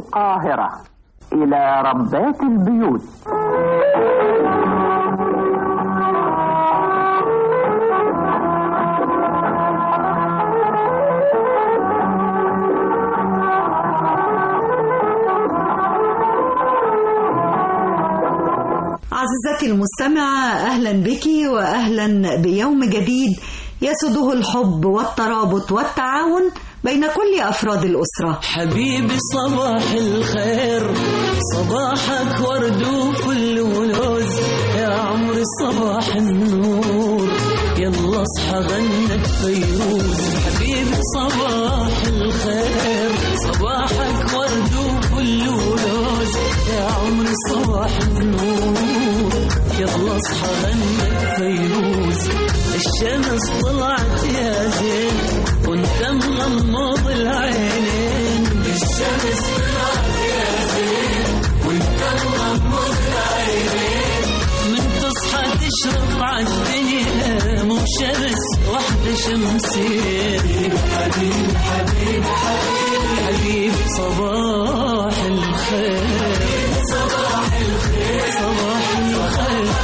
القاهرة إلى ربات البيوت عزيزتي المستمعة أهلا بك وأهلا بيوم جديد يسده الحب والترابط والتعاون بين كل أفراد الأسرة حبيبي صباح الخير صباحك ورد وفل ولوز يا عمري صباح النور يلا اصحى غنت فيروز حبيبي صباح الخير صباحك ورد وفل ولوز يا عمري صباح النور يلا اصحى غنت فيروز الشمس طلعت يا زين وانت مغمض العينين الشمس طلعت يا زين وانت مغمض العينين من تصحى تشرق عالدنيا مو شمس واحدة شمسين حبيب حبيب حبيب حبيب صباح الخير صباح الخير صباح الخير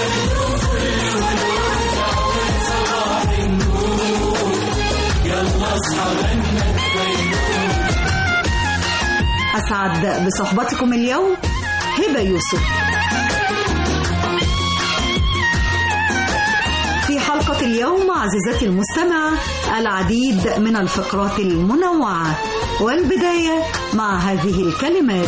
أسعد بصحبتكم اليوم هبة يوسف في حلقة اليوم عزيزتي المستمعة العديد من الفقرات المنوعة والبداية مع هذه الكلمات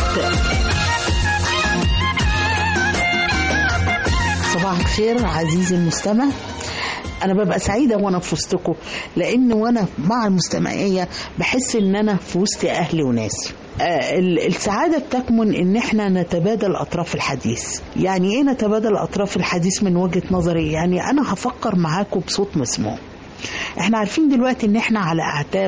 صباح الخير عزيزي المستمع انا ببقى سعيده وانا في وسطكم لان وانا مع المستمعيه بحس ان انا في وسط اهلي وناسي آه، ال- السعادة بتكمن إن إحنا نتبادل أطراف الحديث يعني إيه نتبادل أطراف الحديث من وجهة نظري يعني أنا هفكر معاكم بصوت مسموع إحنا عارفين دلوقتي إن إحنا على أعتاب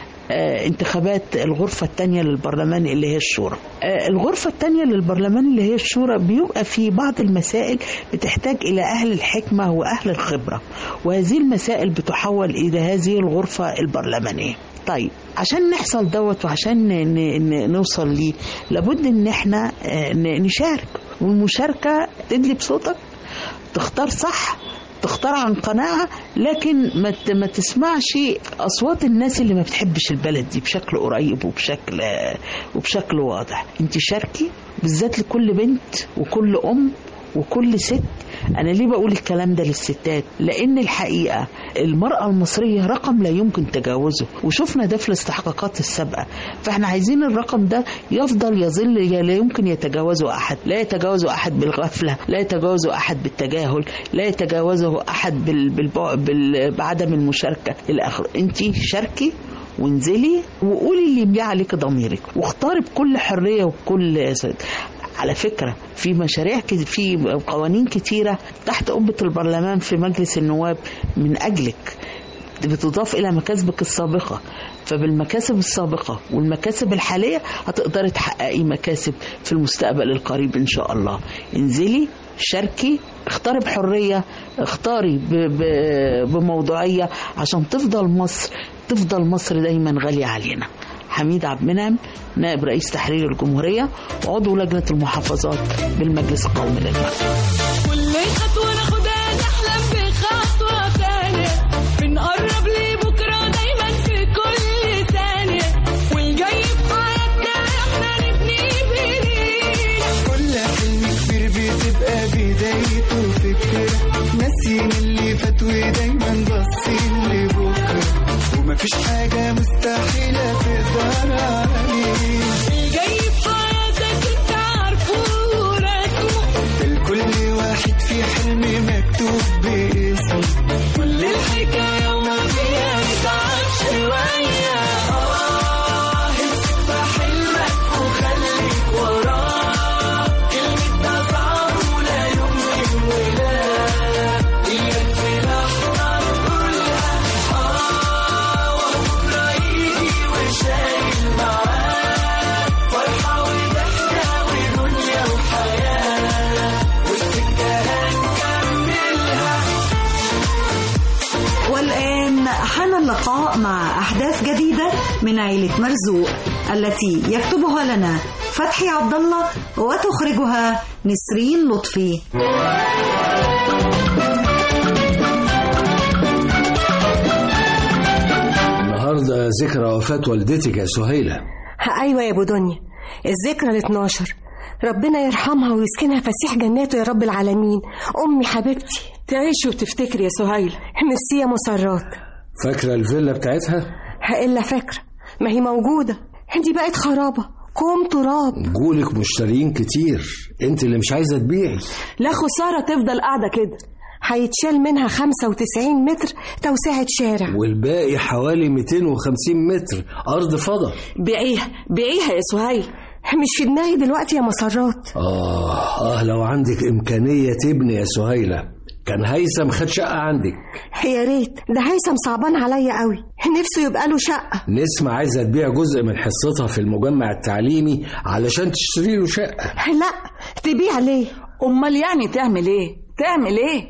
آه، انتخابات الغرفة الثانية للبرلمان اللي هي الشورى آه، الغرفة الثانية للبرلمان اللي هي الشورى بيبقى في بعض المسائل بتحتاج إلى أهل الحكمة وأهل الخبرة وهذه المسائل بتحول إلى هذه الغرفة البرلمانية طيب عشان نحصل دوت وعشان ن- ن- نوصل ليه لابد ان احنا آه، ن- نشارك والمشاركة تدلي بصوتك تختار صح تختار عن قناعة لكن ما ت- ما تسمعش أصوات الناس اللي ما بتحبش البلد دي بشكل قريب وبشكل وبشكل واضح انت شاركي بالذات لكل بنت وكل أم وكل ست أنا ليه بقول الكلام ده للستات لأن الحقيقة المرأة المصرية رقم لا يمكن تجاوزه وشفنا ده في الاستحقاقات السابقة فاحنا عايزين الرقم ده يفضل يظل يا لا يمكن يتجاوزه أحد لا يتجاوزه أحد بالغفلة لا يتجاوزه أحد بالتجاهل لا يتجاوزه أحد بال... بالبع... بال... بعدم المشاركة إلى آخره أنت شاركي وانزلي وقولي اللي يملي عليك ضميرك واختاري بكل حرية وبكل صدق. على فكرة في مشاريع كت- في قوانين كتيرة تحت قبة البرلمان في مجلس النواب من أجلك بتضاف إلى مكاسبك السابقة فبالمكاسب السابقة والمكاسب الحالية هتقدري تحققي مكاسب في المستقبل القريب إن شاء الله انزلي شاركي اختاري بحرية اختاري ب- ب- بموضوعية عشان تفضل مصر تفضل مصر دايما غالية علينا حميد عبد المنعم نائب رئيس تحرير الجمهورية وعضو لجنة المحافظات بالمجلس القومي للمرأة كل خطوة ناخدها نحلم بخطوة تانية بنقرب لبكرة دايما في كل ثانية والجاي في حياتنا احنا نبني بإيدينا كل حلم كبير بتبقى بدايته فكرة ناسيين اللي فات ودايما باصين لبكرة ومفيش حاجة مستحيلة تقدر عليه الجاي في حياتك انت عارفه ورسمه الكل واحد في حلم مكتوب باسمه كل الحكاية وما فيها نتعب شوية اه امسك في حلمك وخليك وراه كلمة ده صعب ولا يمكن ولا إياك في لحظة نقولها اه وبكرة يجي وشايل معاه فرحة وضحكة ودنيا وحياة والسكة هنكملها والآن حان اللقاء مع أحداث جديدة من عيلة مرزوق التي يكتبها لنا فتحي عبد الله وتخرجها نسرين لطفي النهارده ذكرى وفاة والدتك يا سهيلة ايوه يا ابو دنيا الذكرى ال 12 ربنا يرحمها ويسكنها فسيح جناته يا رب العالمين امي حبيبتي تعيشي وتفتكري يا سهيل ميرسي يا مسرات فاكرة الفيلا بتاعتها؟ الا فاكره ما هي موجوده دي بقت خرابه كوم تراب جولك مشتريين كتير انت اللي مش عايزة تبيعي لا خسارة تفضل قاعدة كده هيتشال منها 95 متر توسعة شارع والباقي حوالي 250 متر أرض فضا بيعيها بيعيها يا سهيل مش في دماغي دلوقتي يا مسرات آه آه لو عندك إمكانية تبني يا سهيلة كان هيثم خد شقة عندك يا ريت ده هيثم صعبان عليا قوي نفسه يبقى له شقه نسمة عايزة تبيع جزء من حصتها في المجمع التعليمي علشان تشتري له شقة لا تبيع ليه أمال يعني تعمل إيه تعمل إيه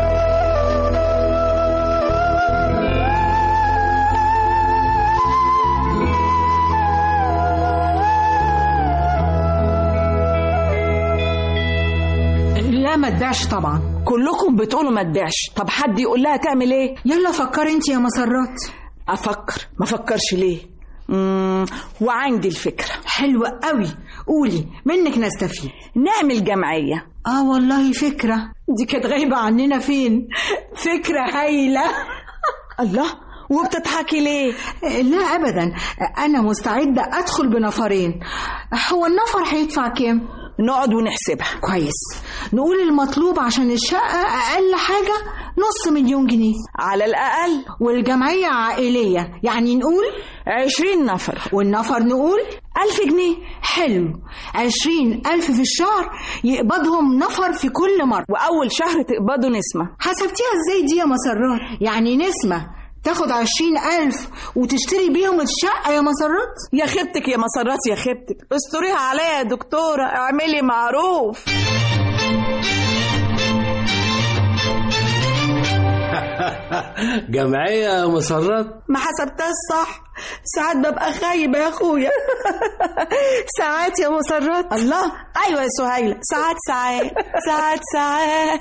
لا ما تبيعش طبعا كلكم بتقولوا ما تبيعش طب حد يقول لها تعمل إيه يلا فكري انت يا مسرات أفكر ما فكرش ليه مم. وعندي الفكرة حلوة قوي قولي منك نستفيد نعمل جمعية اه والله فكرة دي كانت غايبة عننا فين فكرة هايلة الله وبتضحكي ليه لا ابدا انا مستعدة ادخل بنفرين هو النفر هيدفع كام نقعد ونحسبها كويس نقول المطلوب عشان الشقة اقل حاجة نص مليون جنيه على الأقل والجمعية عائلية يعني نقول عشرين نفر والنفر نقول ألف جنيه حلو عشرين ألف في الشهر يقبضهم نفر في كل مرة وأول شهر تقبضوا نسمة حسبتيها ازاي دي يا مسرات يعني نسمة تاخد عشرين ألف وتشتري بيهم الشقة يا مسرات يا خيبتك يا مسرات يا خيبتك استريها عليا يا دكتورة اعملي معروف جمعية مسرات ما حسبتها الصح ساعات ببقى خايبة يا أخويا ساعات يا مسرات الله أيوة يا سهيلة ساعات ساعات ساعات ساعات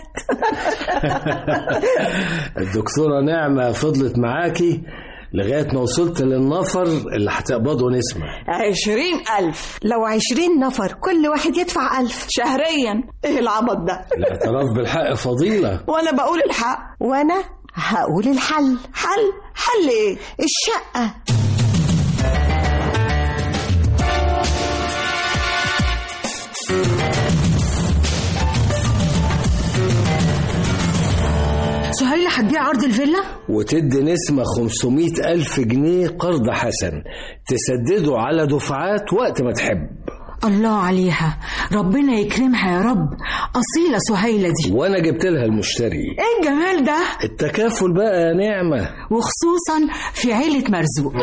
الدكتورة نعمة فضلت معاكي لغاية ما وصلت للنفر اللي هتقبضه نسمة عشرين ألف لو عشرين نفر كل واحد يدفع ألف شهريا إيه العبط ده الاعتراف بالحق فضيلة وأنا بقول الحق وأنا هقول الحل حل حل إيه الشقة سهيلة هتبيع أرض الفيلا وتدي نسمة 500 ألف جنيه قرض حسن تسدده على دفعات وقت ما تحب الله عليها ربنا يكرمها يا رب أصيلة سهيلة دي وأنا جبت لها المشتري ايه الجمال ده التكافل بقى يا نعمة وخصوصا في عيلة مرزوق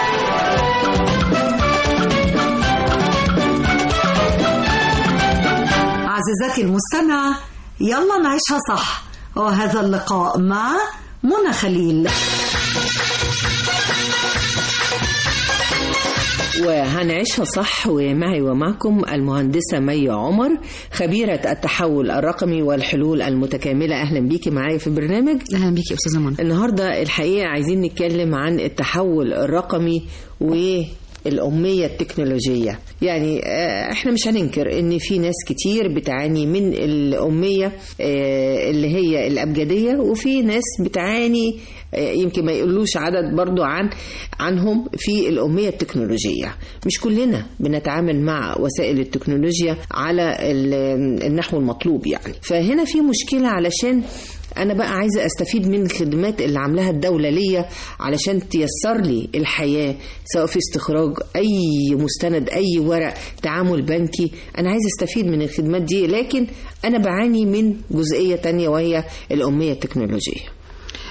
عزيزتي المستمعة يلا نعيشها صح وهذا اللقاء مع منى خليل وهنعيشها صح ومعي ومعكم المهندسة مي عمر خبيرة التحول الرقمي والحلول المتكاملة أهلا بيكي معايا في البرنامج اهلا بيكي يا استاذه منى النهاردة الحقيقة عايزين نتكلم عن التحول الرقمي و الأمية التكنولوجية يعني آه، احنا مش هننكر ان في ناس كتير بتعاني من الأمية آه، اللي هي الأبجدية وفي ناس بتعاني آه، يمكن ما يقولوش عدد برضو عن عنهم في الأمية التكنولوجية مش كلنا بنتعامل مع وسائل التكنولوجيا على ال- النحو المطلوب يعني فهنا في مشكلة علشان انا بقى عايزه استفيد من الخدمات اللي عاملاها الدوله ليا علشان تيسر لي الحياه سواء في استخراج اي مستند اي ورق تعامل بنكي انا عايزه استفيد من الخدمات دي لكن انا بعاني من جزئيه تانية وهي الاميه التكنولوجيه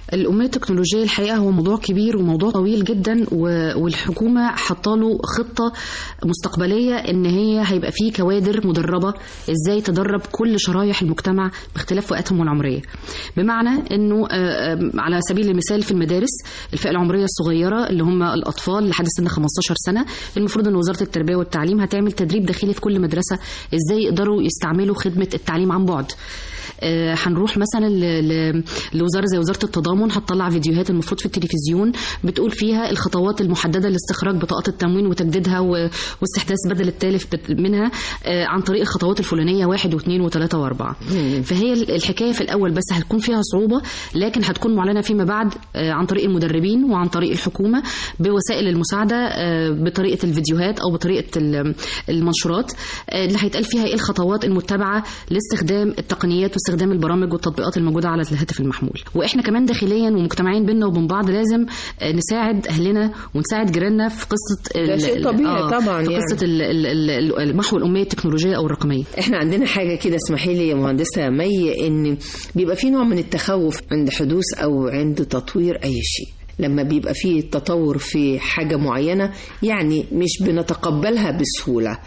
الأمية التكنولوجية الحقيقة هو موضوع كبير وموضوع طويل جدا و- والحكومة حطاله خطة مستقبلية إن هي هيبقى فيه كوادر مدربة إزاي تدرب كل شرايح المجتمع باختلاف فئاتهم العمرية بمعنى إنه آه، آه، على سبيل المثال في المدارس الفئة العمرية الصغيرة اللي هم الأطفال لحد سن 15 سنة المفروض إن وزارة التربية والتعليم هتعمل تدريب داخلي في كل مدرسة إزاي يقدروا يستعملوا خدمة التعليم عن بعد آه، هنروح مثلا ل- ل- لوزاره زي وزاره التضامن هتطلع فيديوهات المفروض في التلفزيون بتقول فيها الخطوات المحدده لاستخراج بطاقات التموين وتجديدها و- واستحداث بدل التالف بت- منها آه، عن طريق الخطوات الفلانيه واحد واثنين وثلاثه واربعه فهي ال- الحكايه في الاول بس هتكون فيها صعوبه لكن هتكون معلنه فيما بعد آه، عن طريق المدربين وعن طريق الحكومه بوسائل المساعده آه، بطريقه الفيديوهات او بطريقه ال- المنشورات آه، اللي هيتقال فيها ايه الخطوات المتبعه لاستخدام التقنيات واستخدام البرامج والتطبيقات الموجوده على الهاتف المحمول واحنا كمان داخليا ومجتمعين بينا وبين بعض لازم آه، نساعد اهلنا ونساعد جيراننا في قصه ده ال- شيء ال- طبيعي طبعاً في يعني. قصه ال- ال- ال- ال- محو الاميه التكنولوجيه او الرقميه احنا عندنا حاجه كده اسمحي لي يا مهندسه مي ان بيبقى في نوع من التخوف عند حدوث او عند تطوير اي شيء لما بيبقى فيه تطور في حاجه معينه يعني مش بنتقبلها بسهوله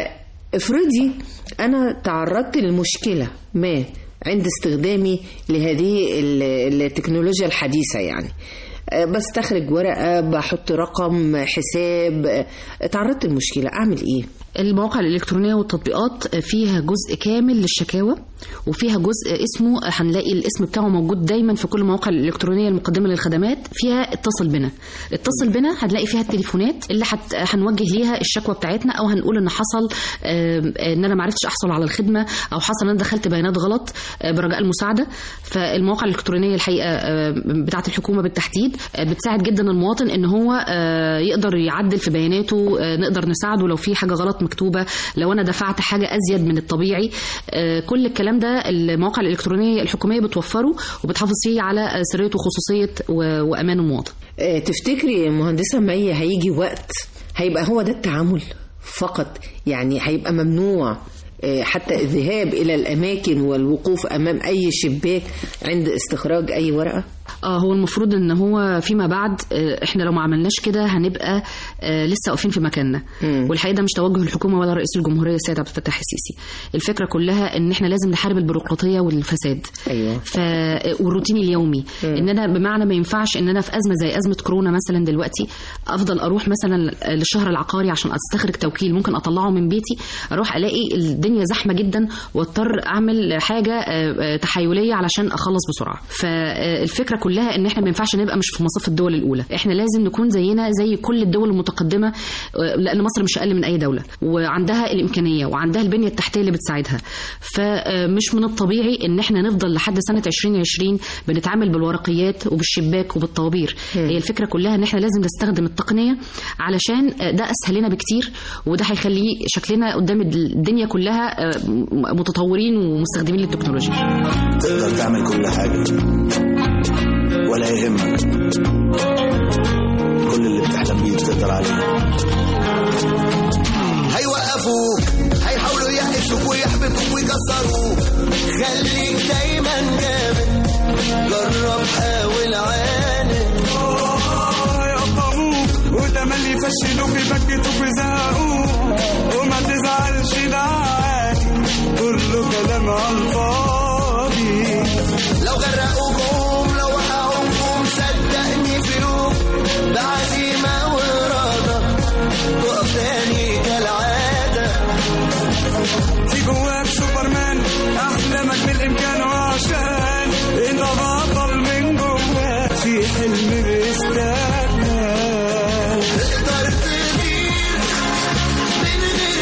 فافرضي انا تعرضت لمشكله ما عند استخدامي لهذه ال- التكنولوجيا الحديثه يعني أه، بستخرج ورقه بحط رقم حساب أه، تعرضت لمشكله اعمل ايه المواقع الإلكترونية والتطبيقات فيها جزء كامل للشكاوى وفيها جزء اسمه هنلاقي الاسم بتاعه موجود دايما في كل المواقع الإلكترونية المقدمة للخدمات فيها اتصل بنا اتصل بنا هتلاقي فيها التليفونات اللي هت... هنوجه ليها الشكوى بتاعتنا أو هنقول إن حصل آه، إن أنا معرفتش أحصل على الخدمة أو حصل إن أنا دخلت بيانات غلط آه، برجاء المساعدة فالمواقع الإلكترونية الحقيقة آه، بتاعة الحكومة بالتحديد آه، بتساعد جدا المواطن إن هو آه، يقدر يعدل في بياناته آه، نقدر نساعده لو في حاجة غلط مكتوبة لو أنا دفعت حاجة أزيد من الطبيعي آه، كل الكلام ده المواقع الإلكترونية الحكومية بتوفره وبتحافظ فيه على آه، سرية وخصوصية و- وأمان المواطن آه، تفتكري يا مهندسة مي هيجي وقت هيبقى هو ده التعامل فقط يعني هيبقى ممنوع آه، حتى الذهاب إلى الأماكن والوقوف أمام أي شباك عند استخراج أي ورقة اه هو المفروض ان هو فيما بعد آه، احنا لو ما عملناش كده هنبقى آه، لسه واقفين في مكاننا والحقيقه ده مش توجه الحكومه ولا رئيس الجمهوريه السيد عبد الفتاح السيسي الفكره كلها ان احنا لازم نحارب البيروقراطيه والفساد ايوه ف والروتين اليومي ان انا بمعنى ما ينفعش ان انا في ازمه زي ازمه كورونا مثلا دلوقتي افضل اروح مثلا للشهر العقاري عشان استخرج توكيل ممكن اطلعه من بيتي اروح الاقي الدنيا زحمه جدا واضطر اعمل حاجه آه، آه، تحيليه علشان اخلص بسرعه فالفكره كلها ان احنا ما ينفعش نبقى مش في مصاف الدول الاولى احنا لازم نكون زينا زي كل الدول المتقدمه آه، لان مصر مش اقل من اي دوله وعندها الامكانيه وعندها البنيه التحتيه اللي بتساعدها فمش من الطبيعي ان احنا نفضل لحد سنه 2020 بنتعامل بالورقيات وبالشباك وبالطوابير هي الفكره كلها ان احنا لازم نستخدم التقنيه علشان آه، ده اسهل لنا بكتير وده هيخليه شكلنا قدام الدنيا كلها آه، متطورين ومستخدمين للتكنولوجيا تقدر تعمل كل حاجة ولا يهمك كل اللي بتحلم بيه تقدر عليه هيوقفوك هيحاولوا يقفوك ويحبطوك ويكسروك خليك دايما جامد جرب حاول عاند هيقطعوك وتملي يفشلوك يبكتوك ويزهقوك وما تزعلش ده عادي كله كلام على الفاضي لو غرقوكم لو وقعوكم صدقني فيوك بعزيمة وإرادة تقف تاني كالعادة في جواك سوبرمان احلامك بالامكان وعشان انت بطل من جواك في حلم بيستناك تقدر تطير من غير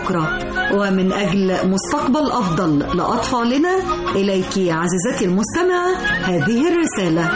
بكرة ومن أجل مستقبل أفضل لأطفالنا إليك عزيزتي المستمعة هذه الرسالة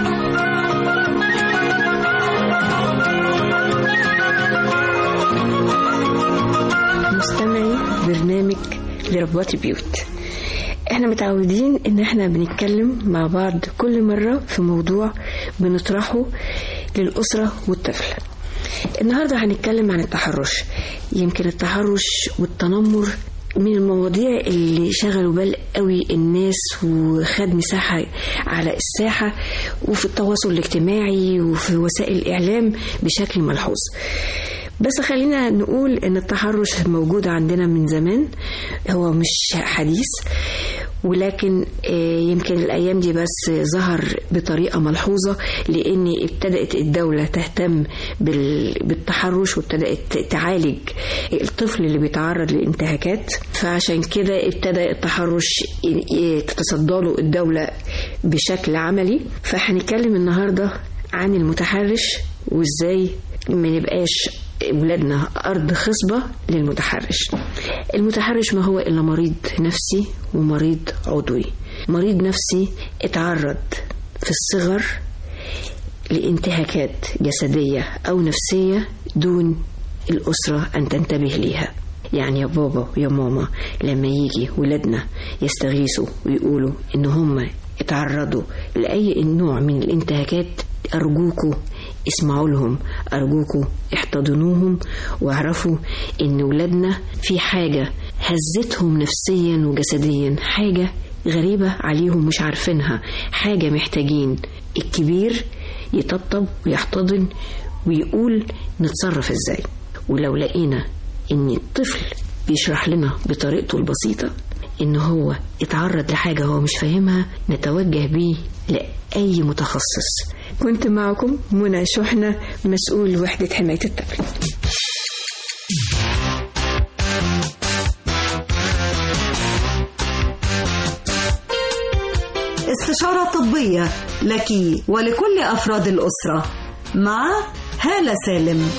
مستمعي برنامج لربوات بيوت احنا متعودين ان احنا بنتكلم مع بعض كل مرة في موضوع بنطرحه للأسرة والطفل النهاردة هنتكلم عن التحرش يمكن التحرش والتنمر من المواضيع اللي شغلوا بال قوي الناس وخد مساحة على الساحة وفي التواصل الاجتماعي وفي وسائل الإعلام بشكل ملحوظ بس خلينا نقول ان التحرش موجود عندنا من زمان هو مش حديث ولكن يمكن الايام دي بس ظهر بطريقه ملحوظه لان ابتدات الدوله تهتم بالتحرش وابتدات تعالج الطفل اللي بيتعرض لانتهاكات فعشان كده ابتدى التحرش تتصدى له الدوله بشكل عملي فهنتكلم النهارده عن المتحرش وازاي ما نبقاش ولادنا أرض خصبة للمتحرش المتحرش ما هو إلا مريض نفسي ومريض عضوي مريض نفسي اتعرض في الصغر لانتهاكات جسدية أو نفسية دون الأسرة أن تنتبه ليها يعني يا بابا يا ماما لما يجي ولادنا يستغيثوا ويقولوا إن هم اتعرضوا لأي نوع من الانتهاكات أرجوكوا اسمعوا لهم أرجوكوا احتضنوهم واعرفوا إن ولادنا في حاجة هزتهم نفسيا وجسديا حاجة غريبة عليهم مش عارفينها حاجة محتاجين الكبير يطبطب ويحتضن ويقول نتصرف ازاي ولو لقينا ان الطفل بيشرح لنا بطريقته البسيطة ان هو اتعرض لحاجة هو مش فاهمها نتوجه بيه لأي متخصص كنت معكم منى شحنة مسؤول وحدة حماية الطفل استشارة طبية لك ولكل أفراد الأسرة مع هالة سالم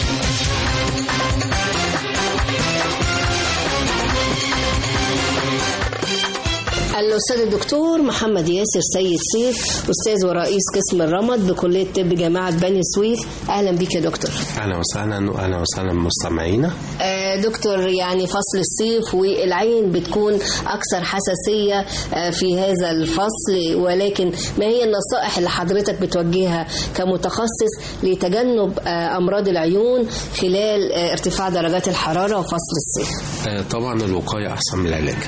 الأستاذ الدكتور محمد ياسر سيد سيف أستاذ ورئيس قسم الرمد بكلية طب جامعة بني سويف أهلا بك يا دكتور اهلا وسهلا واهلا وسهلا بمستمعينا آه دكتور يعني فصل الصيف والعين بتكون أكثر حساسية آه في هذا الفصل ولكن ما هي النصائح اللي حضرتك بتوجهها كمتخصص لتجنب آه أمراض العيون خلال آه ارتفاع درجات الحرارة وفصل الصيف آه طبعا الوقايه احسن من العلاج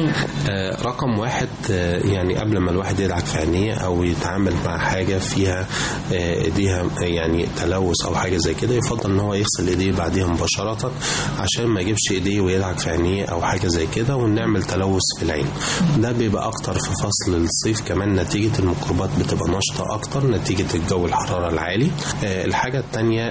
آه رقم واحد آه يعني قبل ما الواحد يدعك في عينيه او يتعامل مع حاجه فيها آه، ايديها يعني تلوث او حاجه زي كده يفضل ان هو يغسل ايديه بعديها مباشره عشان ما يجيبش ايديه ويدعك في عينيه او حاجه زي كده ونعمل تلوث في العين ده بيبقى اكتر في فصل الصيف كمان نتيجه الميكروبات بتبقى نشطه اكتر نتيجه الجو الحراره العالي آه، الحاجه الثانيه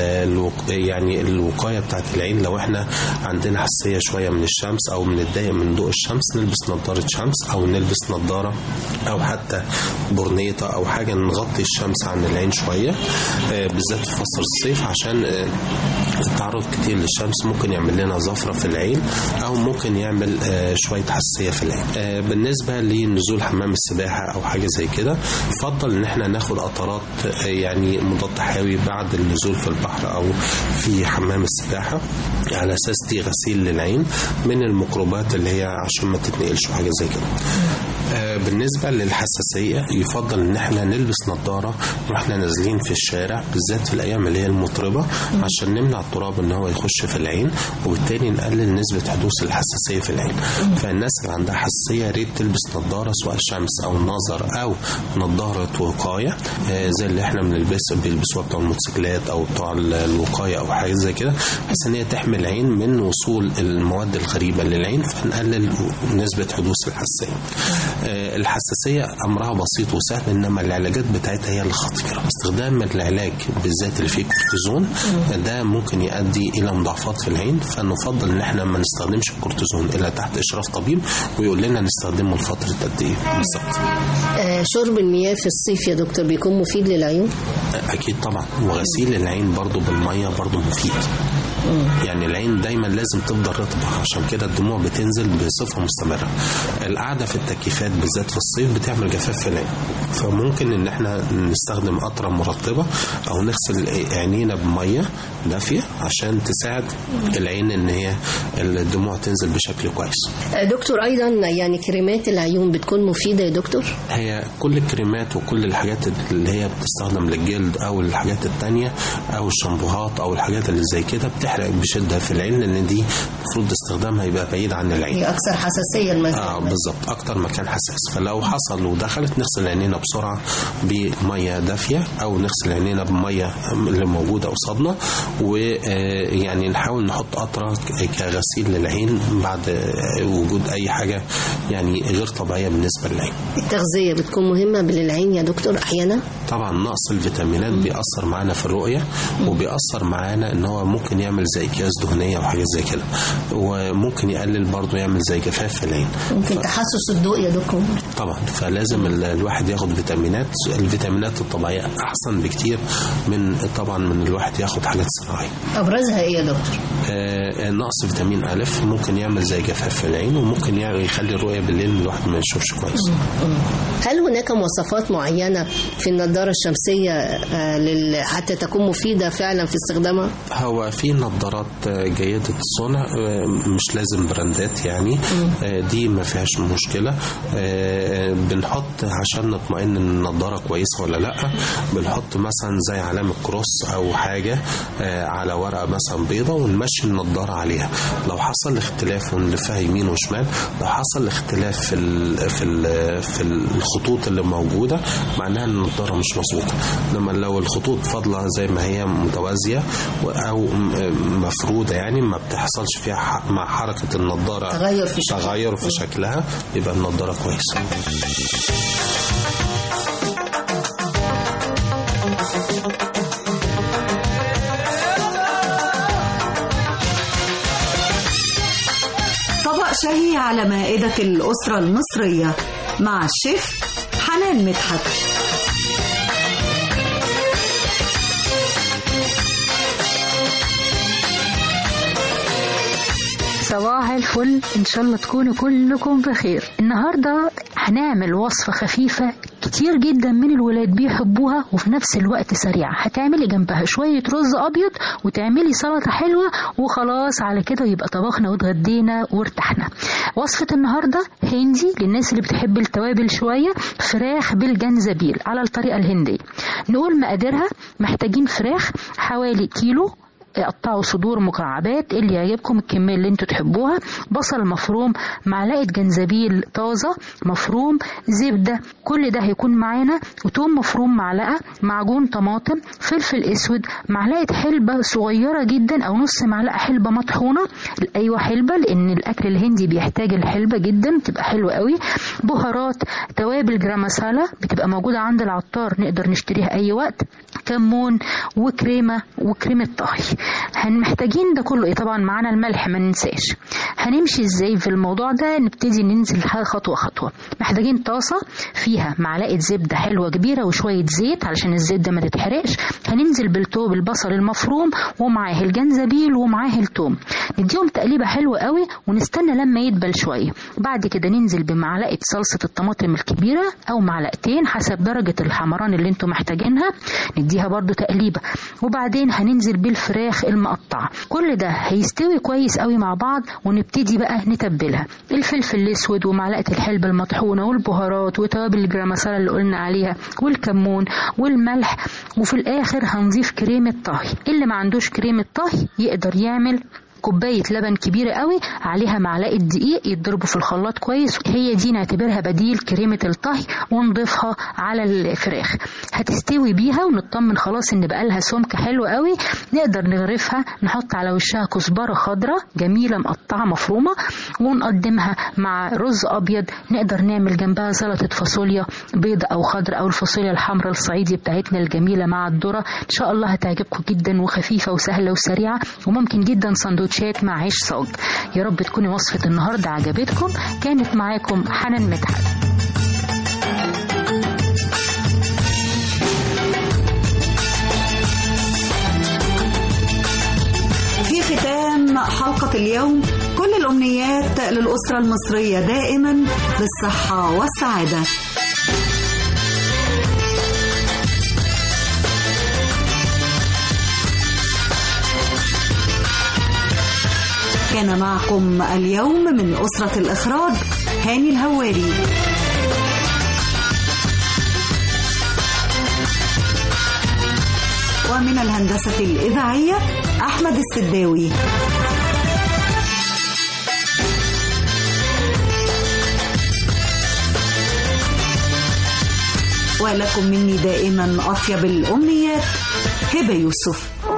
يعني الوقايه بتاعت العين لو احنا عندنا حساسيه شويه من الشمس او بنتضايق من ضوء الشمس نلبس نظاره شمس او نلبس نظاره او حتى برنيطه او حاجه نغطي الشمس عن العين شويه آه، بالذات في فصل الصيف عشان آه، التعرض كتير للشمس ممكن يعمل لنا زفره في العين او ممكن يعمل آه، شويه حساسيه في العين آه، بالنسبه لنزول حمام السباحه او حاجه زي كده يفضل ان احنا ناخد قطرات آه، يعني مضاد حيوي بعد النزول في البحر او في حمام السباحه على اساس دي غسيل للعين من الميكروبات اللي هي عشان ما تتنقلش وحاجه زي كده آه، بالنسبة للحساسية يفضل ان احنا نلبس نظارة واحنا نازلين في الشارع بالذات في الايام اللي هي المطربة عشان نمنع التراب ان هو يخش في العين وبالتالي نقلل نسبة حدوث الحساسية في العين فالناس اللي عندها حساسية يا ريت تلبس نظارة سواء شمس او نظر او نظارة وقاية آه، زي اللي احنا بنلبس بيلبسوها بتوع الموتوسيكلات او بتوع ال- الوقاية او حاجة زي كده بحيث ان هي تحمي العين من وصول المواد الغريبة للعين فنقلل نسبة حدوث الحساسية آه، الحساسية أمرها بسيط وسهل إنما العلاجات بتاعتها هي اللي خطيرة استخدام العلاج بالذات اللي فيه كورتيزون ده ممكن يؤدي إلى مضاعفات في العين فنفضل إن إحنا ما نستخدمش الكورتيزون إلا تحت إشراف طبيب ويقول لنا نستخدمه لفترة قد إيه بالظبط آه شرب المياه في الصيف يا دكتور بيكون مفيد للعيون أكيد طبعا وغسيل العين برضو بالمية برضو مفيد يعني العين دايما لازم تفضل رطبه عشان كده الدموع بتنزل بصفه مستمره القعده في التكييفات بالذات في الصيف بتعمل جفاف في العين فممكن ان احنا نستخدم قطره مرطبه او نغسل عينينا بميه دافيه عشان تساعد العين ان هي الدموع تنزل بشكل كويس دكتور ايضا يعني كريمات العيون بتكون مفيده يا دكتور هي كل الكريمات وكل الحاجات اللي هي بتستخدم للجلد او الحاجات التانية او الشامبوهات او الحاجات اللي زي كده بتحرق بشده في العين لان دي المفروض استخدامها يبقى بعيد عن العين هي اكثر حساسيه المكان اه بالظبط اكتر مكان حساس فلو حصل ودخلت نغسل عينينا بسرعه بميه دافيه او نغسل عينينا بميه اللي موجوده قصادنا ويعني نحاول نحط قطره كغسيل للعين بعد آه، وجود اي حاجه يعني غير طبيعيه بالنسبه للعين التغذيه بتكون مهمه للعين يا دكتور احيانا طبعا نقص الفيتامينات بيأثر معانا في الرؤية وبيأثر معانا ان هو ممكن يعمل زي اكياس دهنية وحاجات زي كده وممكن يقلل برضه يعمل زي جفاف في العين ممكن تحسس الضوء يا دكتور طبعا فلازم ال- الواحد ياخد فيتامينات الفيتامينات الطبيعية احسن بكتير من طبعا من الواحد ياخد حاجات صناعية ابرزها ايه يا دكتور آه، نقص فيتامين ألف ممكن يعمل زي جفاف في العين وممكن يعني يخلي الرؤية بالليل الواحد ما يشوفش كويس هل هناك مواصفات معينه في النضاره الشمسيه آه، لل- حتى تكون مفيده فعلا في استخدامها هو في نظارات جيدة الصنع آه، مش لازم براندات يعني آه، دي ما فيهاش مشكلة آه، بنحط عشان نطمئن ان النظارة كويسة ولا لا بنحط مثلا زي علامة كروس او حاجة آه، على ورقة مثلا بيضة ونمشي النظارة عليها لو حصل اختلاف ونلفها يمين وشمال لو حصل اختلاف في ال في ال في الخطوط اللي موجودة معناها ان النظارة مش مظبوطة انما لو الخطوط فاضلة زي ما هي متوازية و- او م- مفرودة يعني ما بتحصلش فيها ح- مع حركة النظارة تغير في شكلها. تغير في شكلها يبقى النظارة كويسة طبق شهي على مائدة الأسرة المصرية مع الشيف حنان مدحت صباح الفل ان شاء الله تكونوا كلكم بخير النهارده هنعمل وصفه خفيفه كتير جدا من الولاد بيحبوها وفي نفس الوقت سريعه هتعملي جنبها شويه رز ابيض وتعملي سلطه حلوه وخلاص على كده يبقى طبخنا واتغدينا وارتحنا وصفه النهارده هندي للناس اللي بتحب التوابل شويه فراخ بالجنزبيل على الطريقه الهنديه نقول مقاديرها محتاجين فراخ حوالي كيلو قطعوا صدور مكعبات اللي يعجبكم الكميه اللي انتوا تحبوها بصل مفروم معلقه جنزبيل طازه مفروم زبده كل ده هيكون معانا وتوم مفروم معلقه معجون طماطم فلفل اسود معلقه حلبه صغيره جدا او نص معلقه حلبه مطحونه ايوه حلبه لان الاكل الهندي بيحتاج الحلبه جدا تبقى حلوه قوي بهارات توابل جرام مسالة بتبقى موجوده عند العطار نقدر نشتريها اي وقت كمون وكريمه وكريمه طهي هن محتاجين ده كله ايه طبعا معانا الملح ما ننساش هنمشي ازاي في الموضوع ده نبتدي ننزل خطوه خطوه محتاجين طاسه فيها معلقه زبده حلوه كبيره وشويه زيت علشان الزيت ده ما تتحرقش هننزل بالتوب البصل المفروم ومعاه الجنزبيل ومعاه التوم نديهم تقليبه حلوه قوي ونستنى لما يدبل شويه بعد كده ننزل بمعلقه صلصه الطماطم الكبيره او معلقتين حسب درجه الحمران اللي انتم محتاجينها نديها برضو تقليبه وبعدين هننزل بالفراخ المقطعه كل ده هيستوي كويس قوي مع بعض ونبتدي بقى نتبلها الفلفل الاسود ومعلقه الحلبه المطحونه والبهارات وتوابل الجرام مسالة اللي قلنا عليها والكمون والملح وفي الاخر هنضيف كريمه طهي اللي ما عندوش كريمه طهي يقدر يعمل كوباية لبن كبيرة قوي عليها معلقة دقيق يتضربوا في الخلاط كويس هي دي نعتبرها بديل كريمة الطهي ونضيفها على الفراخ هتستوي بيها ونطمن خلاص ان بقالها سمك حلو قوي نقدر نغرفها نحط على وشها كزبرة خضراء جميلة مقطعة مفرومة ونقدمها مع رز ابيض نقدر نعمل جنبها سلطة فاصوليا بيضة او خضراء او الفاصوليا الحمراء الصعيدي بتاعتنا الجميلة مع الذرة ان شاء الله هتعجبكم جدا وخفيفة وسهلة وسريعة وممكن جدا سندوتشات مع عيش صاج يا رب تكوني وصفة النهاردة عجبتكم كانت معاكم حنان مدحت في وفي ختام حلقة اليوم كل الأمنيات للأسرة المصرية دائما بالصحة والسعادة كان معكم اليوم من أسرة الإخراج هاني الهواري ومن الهندسة الإذاعية أحمد السداوي ولكم مني دائما أطيب الأمنيات هبة يوسف